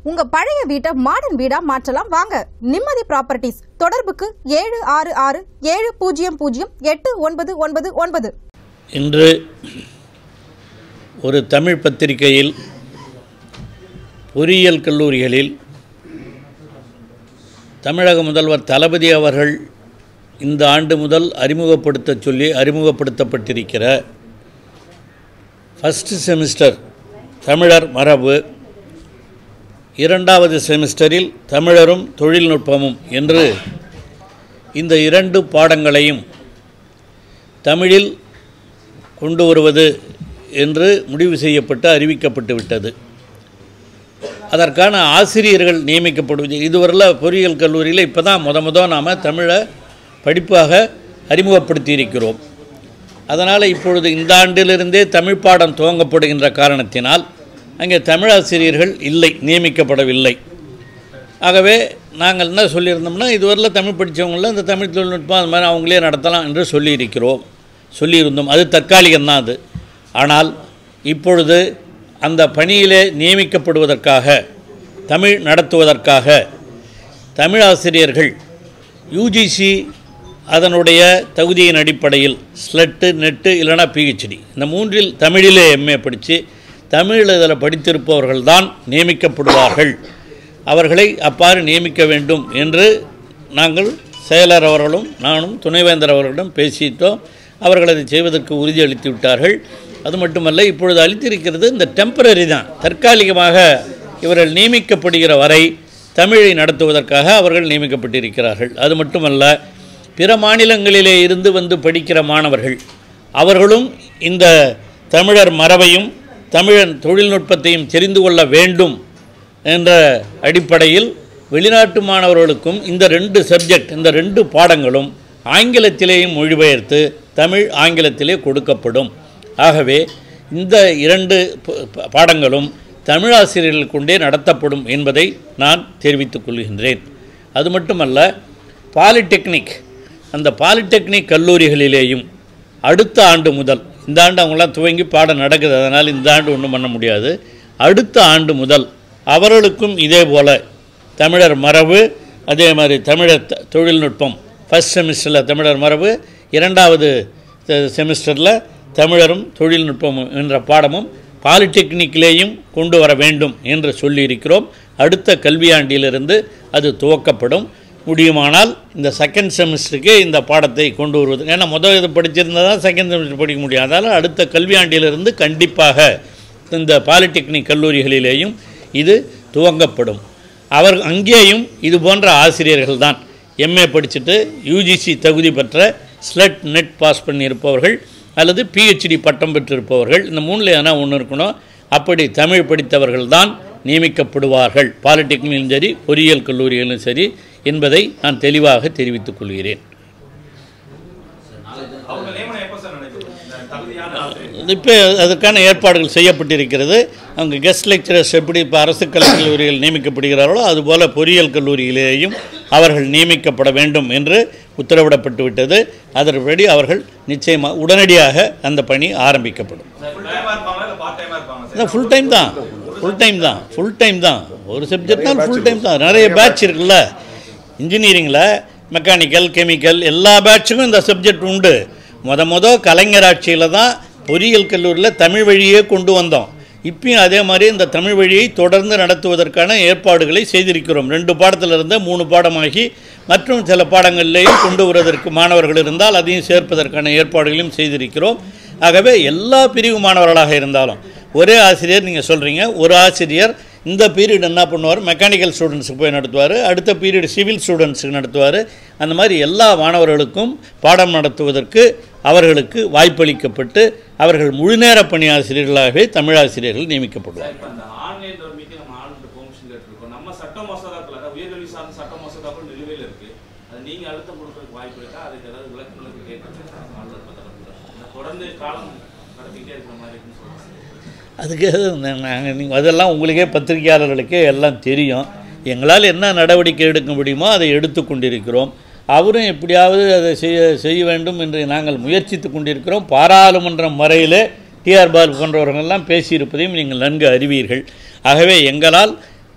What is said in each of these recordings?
உங்க பழைய வீட்டை மாடர்ன் வீடா மாற்றலாம் வாங்க நிம்மதி ப்ராப்பர்ட்டிஸ் தொடர்புக்கு ஏழு ஆறு ஆறு ஏழு பூஜ்ஜியம் பூஜ்ஜியம் எட்டு ஒன்பது ஒன்பது ஒன்பது இன்று ஒரு தமிழ் பத்திரிகையில் பொறியியல் கல்லூரிகளில் தமிழக முதல்வர் தளபதி அவர்கள் இந்த ஆண்டு முதல் அறிமுகப்படுத்தச் சொல்லி அறிமுகப்படுத்தப்பட்டிருக்கிற ஃபஸ்ட்டு செமிஸ்டர் தமிழர் மரபு இரண்டாவது செமிஸ்டரில் தமிழரும் தொழில்நுட்பமும் என்று இந்த இரண்டு பாடங்களையும் தமிழில் கொண்டு வருவது என்று முடிவு செய்யப்பட்டு அறிவிக்கப்பட்டு விட்டது அதற்கான ஆசிரியர்கள் நியமிக்கப்படுவது இதுவரையில் பொறியியல் கல்லூரியில் இப்போ தான் முத முத நாம் தமிழை படிப்பாக அறிமுகப்படுத்தி இருக்கிறோம் அதனால் இப்பொழுது இந்த ஆண்டிலிருந்தே தமிழ் பாடம் துவங்கப்படுகின்ற காரணத்தினால் அங்கே தமிழ் ஆசிரியர்கள் இல்லை நியமிக்கப்படவில்லை ஆகவே நாங்கள் என்ன சொல்லியிருந்தோம்னா இதுவரையில் தமிழ் படித்தவங்கள இந்த தமிழ் தொழில்நுட்பம் அது மாதிரி அவங்களே நடத்தலாம் என்று சொல்லியிருக்கிறோம் சொல்லியிருந்தோம் அது தற்காலிகம்தான் அது ஆனால் இப்பொழுது அந்த பணியிலே நியமிக்கப்படுவதற்காக தமிழ் நடத்துவதற்காக தமிழ் ஆசிரியர்கள் யூஜிசி அதனுடைய தகுதியின் அடிப்படையில் ஸ்லெட்டு நெட்டு இல்லைனா பிஹெச்டி இந்த மூன்றில் தமிழிலே எம்ஏ படித்து தமிழ் இதில் படித்திருப்பவர்கள் தான் நியமிக்கப்படுவார்கள் அவர்களை அப்பாறு நியமிக்க வேண்டும் என்று நாங்கள் செயலர் அவர்களும் நானும் துணைவேந்தர் அவர்களிடம் பேசிட்டோம் அவர்கள் அதை செய்வதற்கு உறுதியளித்து விட்டார்கள் அது மட்டுமல்ல இப்பொழுது அளித்திருக்கிறது இந்த டெம்பரரி தான் தற்காலிகமாக இவர்கள் நியமிக்கப்படுகிற வரை தமிழை நடத்துவதற்காக அவர்கள் நியமிக்கப்பட்டிருக்கிறார்கள் அது மட்டுமல்ல பிற மாநிலங்களிலே இருந்து வந்து படிக்கிற மாணவர்கள் அவர்களும் இந்த தமிழர் மரபையும் தமிழன் தொழில்நுட்பத்தையும் தெரிந்து கொள்ள வேண்டும் என்ற அடிப்படையில் வெளிநாட்டு மாணவர்களுக்கும் இந்த ரெண்டு சப்ஜெக்ட் இந்த ரெண்டு பாடங்களும் ஆங்கிலத்திலேயும் மொழிபெயர்த்து தமிழ் ஆங்கிலத்திலே கொடுக்கப்படும் ஆகவே இந்த இரண்டு ப- ப- பாடங்களும் தமிழாசிரியர்கள் கொண்டே நடத்தப்படும் என்பதை நான் தெரிவித்துக் கொள்கின்றேன் அது மட்டுமல்ல பாலிடெக்னிக் அந்த பாலிடெக்னிக் கல்லூரிகளிலேயும் அடுத்த ஆண்டு முதல் இந்த ஆண்டு அவங்களாம் துவங்கி பாடம் நடக்குது அதனால் இந்த ஆண்டு ஒன்றும் பண்ண முடியாது அடுத்த ஆண்டு முதல் அவர்களுக்கும் இதே போல் தமிழர் மரபு அதே மாதிரி தமிழர் த- தொழில்நுட்பம் ஃபஸ்ட் செமிஸ்டரில் தமிழர் மரபு இரண்டாவது செ- செமிஸ்டரில் தமிழரும் தொழில்நுட்பமும் என்ற பாடமும் பாலிடெக்னிக்கிலேயும் கொண்டு வர வேண்டும் என்று சொல்லியிருக்கிறோம் அடுத்த கல்வியாண்டிலிருந்து அது துவக்கப்படும் முடியுமானால் இந்த செகண்ட் செமிஸ்டருக்கே இந்த பாடத்தை கொண்டு வருவது ஏன்னா முதல் இது படிச்சிருந்தால் தான் செகண்ட் செமிஸ்டர் படிக்க முடியும் அதனால் அடுத்த கல்வியாண்டிலிருந்து கண்டிப்பாக இந்த பாலிடெக்னிக் கல்லூரிகளிலேயும் இது துவங்கப்படும் அவர் அங்கேயும் இது போன்ற ஆசிரியர்கள் தான் எம்ஏ படிச்சுட்டு யூஜிசி தகுதி பெற்ற ஸ்லெட் நெட் பாஸ் பண்ணியிருப்பவர்கள் அல்லது பிஹெச்டி பட்டம் பெற்றிருப்பவர்கள் இந்த மூணில் எதனா ஒன்று இருக்கணும் அப்படி தமிழ் படித்தவர்கள் தான் நியமிக்கப்படுவார்கள் பாலிடெக்னிக்கும் சரி பொறியியல் கல்லூரிகளிலும் சரி என்பதை நான் தெளிவாக தெரிவித்துக் கொள்கிறேன் அவங்க நியமனம் எப்போ சார் நடைபெறும் இந்த தகுதியான ஆசிரியர் இப்போ அதற்கான ஏற்பாடுகள் செய்யப்பட்டிருக்கிறது அவங்க கெஸ்ட் லெக்சரர்ஸ் எப்படி இப்போ அரசு கல்வி கல்லூரிகள் நியமிக்கப்படுகிறார்களோ அதுபோல் பொறியியல் கல்லூரியிலேயும் அவர்கள் நியமிக்கப்பட வேண்டும் என்று உத்தரவிடப்பட்டு விட்டது அதன்படி அவர்கள் நிச்சயமாக உடனடியாக அந்த பணி ஆரம்பிக்கப்படும் ஃபுல் டைமாக இருப்பாங்களா இல்லை பார்ட் டைமாக இருப்பாங்க சார் அதான் ஃபுல் டைம் தான் ஃபுல் டைம் தான் ஃபுல் டைம் தான் ஒரு சப்ஜெக்ட்னால் ஃபுல் டைம் தான் நிறைய பேட்ச் இருக்குல்ல இன்ஜினியரிங்கில் மெக்கானிக்கல் கெமிக்கல் எல்லா பேட்சுக்கும் இந்த சப்ஜெக்ட் உண்டு முத முத கலைஞர் ஆட்சியில் தான் பொறியியல் கல்லூரியில் தமிழ் வழியே கொண்டு வந்தோம் இப்பயும் அதே மாதிரி இந்த தமிழ் வழியை தொடர்ந்து நடத்துவதற்கான ஏற்பாடுகளை செய்திருக்கிறோம் ரெண்டு பாடத்தில் இருந்த மூணு பாடமாகி மற்றும் சில பாடங்களிலேயும் கொண்டு வருவதற்கு மாணவர்கள் இருந்தால் அதையும் சேர்ப்பதற்கான ஏற்பாடுகளையும் செய்திருக்கிறோம் ஆகவே எல்லா பிரிவு மாணவர்களாக இருந்தாலும் ஒரே ஆசிரியர் நீங்கள் சொல்கிறீங்க ஒரு ஆசிரியர் இந்த பீரியட் என்ன பண்ணுவார் மெக்கானிக்கல் ஸ்டூடெண்ட்ஸுக்கு போய் நடத்துவார் அடுத்த பீரியட் சிவில் ஸ்டூடெண்ட்ஸுக்கு நடத்துவார் அந்த மாதிரி எல்லா மாணவர்களுக்கும் பாடம் நடத்துவதற்கு அவர்களுக்கு வாய்ப்பளிக்கப்பட்டு அவர்கள் முழுநேர பணி ஆசிரியர்களாகவே தமிழ் ஆசிரியர்கள் நியமிக்கப்படுவார் இப்போ இந்த ஆன்லைன் ஒரு மீட்டிங் நம்ம ஆளுநர் பெர்மிஷன் கேட்டிருக்கோம் நம்ம சட்ட மசோதாக்கள் அதாவது உயர்கல்வி சார்ந்த சட்ட மசோதாக்கள் நிலுவையில் இருக்கு அது நீங்க அழுத்தம் கொடுக்கறதுக்கு வாய்ப்பு இருக்கா அதுக்கு ஏதாவது விளக்கங்களுக்கு கேட்கறது ஆளுநர் தரப்புல இந்த தொடர்ந்து காலம் நடத்திக்கிட்டே இருக்கிற மாதிரி இருக்குன்னு சொல்லுவாங்க அதுக்கு நாங்கள் நீங்கள் அதெல்லாம் உங்களுக்கே பத்திரிகையாளர்களுக்கே எல்லாம் தெரியும் எங்களால் என்ன நடவடிக்கை எடுக்க முடியுமோ அதை எடுத்து கொண்டிருக்கிறோம் அவரும் எப்படியாவது அதை செய்ய செய்ய வேண்டும் என்று நாங்கள் முயற்சித்து கொண்டிருக்கிறோம் பாராளுமன்றம் வரையிலே டிஆர் பால் போன்றவர்களெல்லாம் பேசியிருப்பதையும் நீங்கள் நன்கு அறிவீர்கள் ஆகவே எங்களால்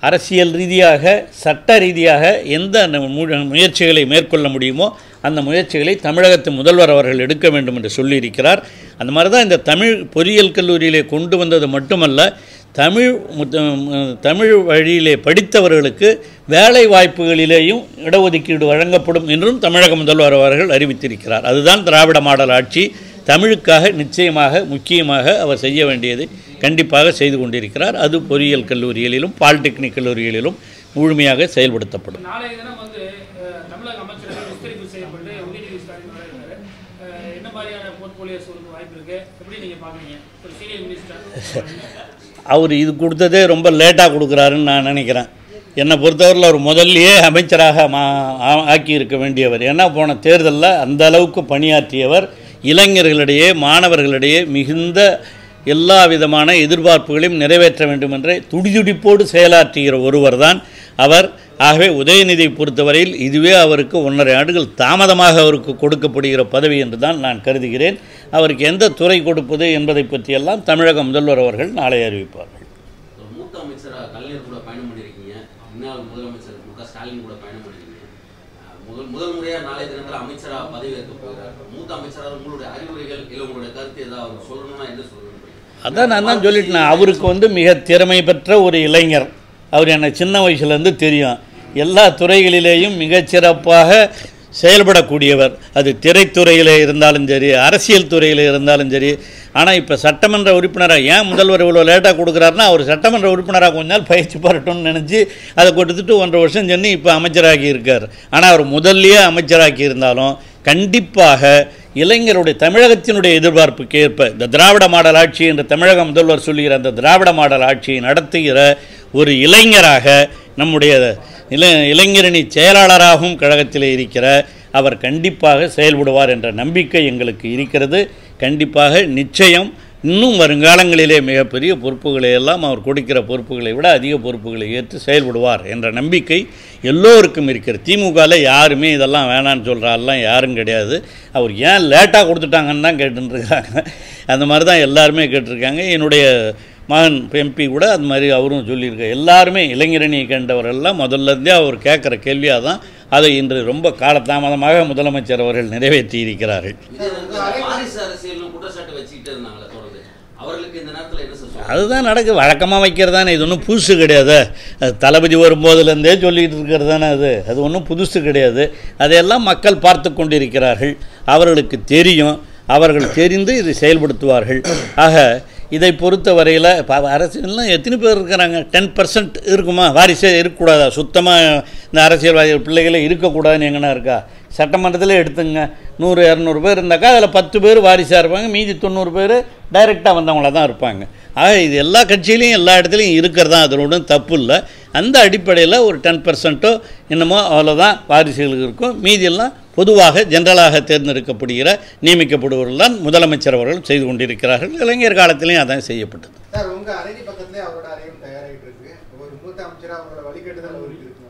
அரசியல் ரீதியாக சட்ட ரீதியாக எந்த ந- மு- முயற்சிகளை மேற்கொள்ள முடியுமோ அந்த முயற்சிகளை தமிழகத்து முதல்வர் அவர்கள் எடுக்க வேண்டும் என்று சொல்லியிருக்கிறார் அந்த மாதிரி தான் இந்த தமிழ் பொறியியல் கல்லூரியிலே கொண்டு வந்தது மட்டுமல்ல தமிழ் முத்த- ம், தமிழ் வழியிலே படித்தவர்களுக்கு வேலை வாய்ப்புகளிலேயும் இடஒதுக்கீடு வழங்கப்படும் என்றும் தமிழக முதல்வர் அவர்கள் அறிவித்திருக்கிறார் அதுதான் திராவிட மாடல் ஆட்சி தமிழுக்காக நிச்சயமாக முக்கியமாக அவர் செய்ய வேண்டியதை கண்டிப்பாக செய்து கொண்டிருக்கிறார் அது பொறியியல் கல்லூரிகளிலும் பாலிடெக்னிக் கல்லூரிகளிலும் முழுமையாக செயல்படுத்தப்படும் நாளைய தினம் வந்து அஹ், தமிழக அமைச்சரவை விஸ்தரிப்பு செய்யப்பட்டு உதயநிதி ஸ்டாலின் வர இருக்காரு அஹ், என்ன மாதிரியான போர்ட்போலியோஸ் ஒரு வாய்ப்பு இருக்கு எப்படி நீங்க பாக்குறீங்க ஒரு சீனியர் மினிஸ்டர் அவர் இது கொடுத்ததே ரொம்ப லேட்டாக கொடுக்குறாருன்னு நான் நினைக்கிறேன் என்னை பொறுத்தவரையில் அவர் முதல்லயே அமைச்சராக மா ஆ- ஆக்கி இருக்க வேண்டியவர் ஏன்னா போன தேர்தலில் அந்த அளவுக்கு பணியாற்றியவர் இளைஞர்களிடையே மாணவர்களிடையே மிகுந்த எல்லா விதமான எதிர்பார்ப்புகளையும் நிறைவேற்ற வேண்டும் என்ற துடிதுடிப்போடு செயலாற்றுகிற ஒருவர் தான் அவர் ஆகவே உதயநிதியை பொறுத்தவரையில் இதுவே அவருக்கு ஒன்றரை ஆண்டுகள் தாமதமாக அவருக்கு கொடுக்கப்படுகிற பதவி என்று தான் நான் கருதுகிறேன் அவருக்கு எந்த துறை கொடுப்பது என்பதை பற்றியெல்லாம் தமிழக முதல்வர் அவர்கள் நாளை அறிவிப்பார்கள் ஒரு மூத்த அமைச்சராக கலைஞர் கூட பயணம் பண்ணியிருக்கீங்க முன்னாள் முதலமைச்சர் மு க ஸ்டாலின் கூட பயணம் பண்ணியிருக்கீங்க அஹ் முதல் முதல் முறையாக நாளைய தினத்தில் அமைச்சராக பதவி ஏற்க போகிறார் மூத்த அமைச்சராக உங்களுடைய அறிவுரைகள் இல்லை உங்களுடைய கருத்து ஏதாவது அவர் சொல்லணும்னா என்ன சொல்லணும் அதான் நான் தான் சொல்லிட்டேன் அவருக்கு வந்து மிக திறமை பெற்ற ஒரு இளைஞர் அவர் என்னை சின்ன வயசுலேருந்து தெரியும் எல்லா துறைகளிலேயும் மிகச்சிறப்பாக செயல்படக்கூடியவர் அது திரைத்துறையில் இருந்தாலும் சரி அரசியல் துறையில் இருந்தாலும் சரி ஆனால் இப்போ சட்டமன்ற உறுப்பினராக ஏன் முதல்வர் இவ்வளோ லேட்டாக கொடுக்குறாருன்னா அவர் சட்டமன்ற உறுப்பினராக கொஞ்ச நாள் பயிற்சி பெறட்டும்னு நினச்சி அதை கொடுத்துட்டு ஒன்றரை வருஷம் சென்று இப்போ அமைச்சராகி இருக்கார் ஆனால் அவர் முதல்லயே அமைச்சராக்கி இருந்தாலும் கண்டிப்பாக இளைஞருடைய தமிழகத்தினுடைய எதிர்பார்ப்புக்கு ஏற்ப இந்த திராவிட மாடல் ஆட்சி என்று தமிழக முதல்வர் சொல்லுகிற அந்த திராவிட மாடல் ஆட்சியை நடத்துகிற ஒரு இளைஞராக நம்முடைய இள இளைஞரணி செயலாளராகவும் கழகத்தில் இருக்கிற அவர் கண்டிப்பாக செயல்படுவார் என்ற நம்பிக்கை எங்களுக்கு இருக்கிறது கண்டிப்பாக நிச்சயம் இன்னும் வருங்காலங்களிலே மிகப்பெரிய பொறுப்புகளை எல்லாம் அவர் கொடுக்கிற பொறுப்புகளை விட அதிக பொறுப்புகளை ஏற்று செயல்படுவார் என்ற நம்பிக்கை எல்லோருக்கும் இருக்கிறது திமுகவில் யாருமே இதெல்லாம் வேணான்னு சொல்கிறாரெல்லாம் யாரும் கிடையாது அவர் ஏன் லேட்டாக கொடுத்துட்டாங்கன்னு தான் கேட்டுருக்காங்க அந்த மாதிரி தான் எல்லாருமே கேட்டிருக்காங்க என்னுடைய மகன் எம்பி கூட அது மாதிரி அவரும் சொல்லியிருக்காரு எல்லாருமே இளைஞரணியை கண்டவரெல்லாம் முதல்ல இருந்தே அவர் கேட்குற கேள்வியாக தான் அதை இன்று ரொம்ப காலதாமதமாக முதலமைச்சர் அவர்கள் நிறைவேற்றி இருக்கிறார்கள் இதே வந்து வாரிசு அரசியல்னு குற்றச்சாட்டு வச்சுக்கிட்டே இருந்தாங்களே தொடர்ந்து அவர்களுக்கு இந்த நேரத்தில் என்ன சார் சொல்றது? அதுதான் நடக்கு வழக்கமாக வைக்கிறது தானே இது ஒன்றும் புதுசு கிடையாது அது தளபதி வரும்போதுலேருந்தே சொல்லிட்டு இருக்கிறது தானே அது அது ஒன்றும் புதுசு கிடையாது அதையெல்லாம் மக்கள் பார்த்து கொண்டிருக்கிறார்கள் அவர்களுக்கு தெரியும் அவர்கள் தெரிந்து இதை செயல்படுத்துவார்கள் ஆக இதை பொறுத்த வரையில் இப்போ அரசியல்லாம் எத்தனை பேர் இருக்கிறாங்க டென் பர்சன்ட் இருக்குமா வாரிசே இருக்கக்கூடாதா சுத்தமாக இந்த அரசியல்வாதி பிள்ளைகளே இருக்கக்கூடாதுன்னு எங்கன்னா இருக்கா சட்டமன்றத்தில் எடுத்துங்க நூறு இரநூறு பேர் இருந்தாக்கா அதில் பத்து பேர் வாரிசாக இருப்பாங்க மீதி தொண்ணூறு பேர் டைரெக்டாக வந்தவங்கள தான் இருப்பாங்க ஆக இது எல்லா கட்சியிலையும் எல்லா இடத்துலையும் இருக்கிறதா அதில் ஒன்றும் தப்பு இல்லை அந்த அடிப்படையில் ஒரு டென் பர்சன்ட்டோ என்னமோ அவ்வளோதான் வாரிசுகளுக்கு இருக்கும் மீதியெல்லாம் பொதுவாக ஜென்ரலாக தேர்ந்தெடுக்கப்படுகிற நியமிக்கப்படுபவர்கள் தான் முதலமைச்சர் அவர்கள் செய்து கொண்டிருக்கிறார்கள் இளைஞர் காலத்திலையும் அதான் செய்யப்பட்டது சார் உங்க அறைக்கு பக்கத்துலயே அவரோட அறையும் தயாராகிட்டு இருக்கு ஒரு மூத்த அமைச்சரா அவரோட வழிகட்டுதல் அவருக்கு இருக்கும்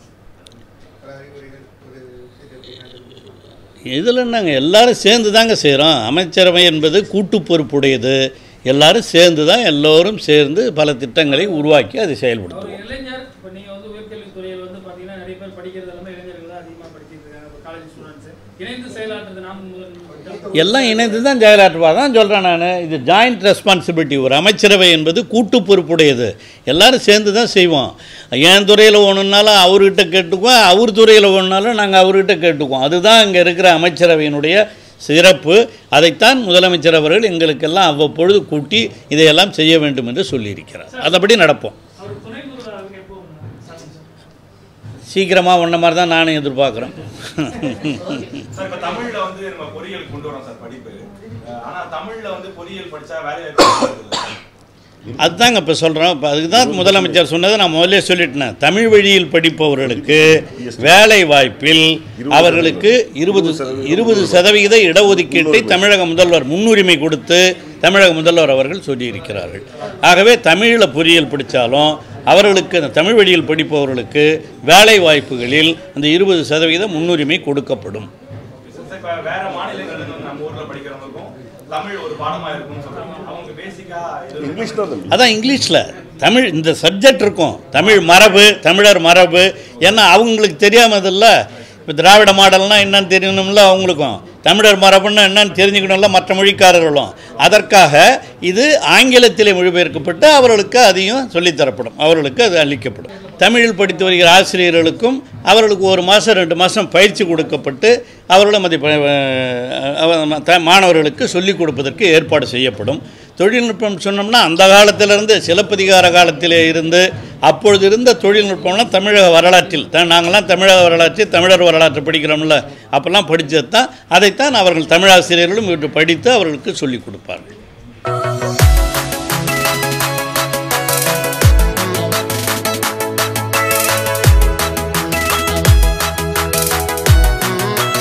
ஒரு அறிவுரைகள் ஒரு விஷயத்தை எப்படி handle பண்ணணும். இதில் என்னங்க எல்லாரும் சேர்ந்து தாங்க செய்கிறோம் அமைச்சரவை என்பது கூட்டு பொறுப்புடையது எல்லாரும் சேர்ந்து தான் எல்லோரும் சேர்ந்து பல திட்டங்களை உருவாக்கி அதை ஒரு செயல்படுத்துவோம் இளைஞர் இப்போ நீங்க வந்து உயர்கல்வித்துறையில் வந்து பாத்தீங்கன்னா நிறைய பேர் படிக்கிறது எல்லாமே இளைஞர்கள் தான் அதிகமாக படிச்சிட்டு இருக்காங்க காலேஜ் ஸ்டூடெண்ட்ஸ் இணைந்து செயலாற்றுறது நாம் முதல் எல்லாம் இணைந்து தான் ஜெயலலிதா தான் சொல்கிறேன் நான் இது ஜாயிண்ட் ரெஸ்பான்சிபிலிட்டி ஒரு அமைச்சரவை என்பது கூட்டு பொறுப்புடையது எல்லாரும் சேர்ந்து தான் செய்வோம் என் துறையில் ஒன்றுனாலும் அவர்கிட்ட கேட்டுக்குவோம் அவர் துறையில் ஒன்றுனாலும் நாங்கள் அவர்கிட்ட கேட்டுக்குவோம் அதுதான் இங்கே இருக்கிற அமைச்சரவையினுடைய சிறப்பு அதைத்தான் முதலமைச்சர் அவர்கள் எங்களுக்கெல்லாம் அவ்வப்பொழுது கூட்டி இதையெல்லாம் செய்ய வேண்டும் என்று சொல்லியிருக்கிறார் அதபடி நடப்போம் அவர் துணை முதல்வராக எப்போ சாத்தியம் சார் சீக்கிரமாக ஒன்றை மாதிரி தான் நானும் எதிர்பார்க்குறேன் சார் இப்ப தமிழ்ல வந்து நம்ம பொறியியல் கொண்டு வரோம் சார் படிப்பு அஹ் ஆனா தமிழ்ல வந்து பொறியியல் படிச்சா வேலை வாய்ப்பு கிடையாது. அதுதாங்க இப்போ சொல்கிறோம் இப்போ அதுக்கு தான் முதலமைச்சர் சொன்னதை நான் முதல்ல சொல்லிட்டேன் தமிழ் வழியில் படிப்பவர்களுக்கு வேலை வாய்ப்பில் அவர்களுக்கு இருபது இருபது சதவிகித இடஒதுக்கீட்டை தமிழக முதல்வர் முன்னுரிமை கொடுத்து தமிழக முதல்வர் அவர்கள் சொல்லியிருக்கிறார்கள் ஆகவே தமிழில் பொறியியல் படித்தாலும் அவர்களுக்கு அந்த தமிழ் வழியில் படிப்பவர்களுக்கு வேலை வாய்ப்புகளில் அந்த இருபது சதவிகித முன்னுரிமை கொடுக்கப்படும் சார், இப்ப வேற மாநிலங்கள்ல இருந்து வந்து நம்ம ஊர்ல படிக்கிறவங்களுக்கும் தமிழ் ஒரு பாடமா இருக்கும்னு சொல்றாங்க அவங்க பேசிக்கா இங்கிலீஷ் தான் தம்பி அதான் இங்கிலீஷில் தமிழ் இந்த சப்ஜெக்ட் இருக்கும் தமிழ் மரபு தமிழர் மரபு ஏன்னா அவங்களுக்கு தெரியாமதில்ல இப்போ திராவிட மாடல்னால் என்னன்னு தெரியணும்ல அவங்களுக்கும் தமிழர் மரபுன்னா என்னன்னு தெரிஞ்சுக்கணும்ல மற்ற மொழிக்காரர்களும் அதற்காக இது ஆங்கிலத்திலே மொழிபெயர்க்கப்பட்டு அவர்களுக்கு அதையும் சொல்லித்தரப்படும் அவர்களுக்கு அது அளிக்கப்படும் தமிழில் படித்து வருகிற ஆசிரியர்களுக்கும் அவர்களுக்கு ஒரு மாதம் ரெண்டு மாதம் பயிற்சி கொடுக்கப்பட்டு அவர்களும் அதை ப- அவ- த- மாணவர்களுக்கு சொல்லிக் கொடுப்பதற்கு ஏற்பாடு செய்யப்படும் தொழில்நுட்பம் சொன்னோம்னா அந்த காலத்திலிருந்து சிலப்பதிகார காலத்திலே இருந்து அப்பொழுது இருந்த தொழில்நுட்பம்லாம் தமிழக வரலாற்றில் த நாங்கள்லாம் தமிழக வரலாற்றில் தமிழர் வரலாற்றை படிக்கிறோம்ல அப்போல்லாம் படித்தது தான் அதைத்தான் அவர்கள் தமிழாசிரியர்களும் இன்று படித்து அவர்களுக்கு சொல்லிக் கொடுப்பார்கள்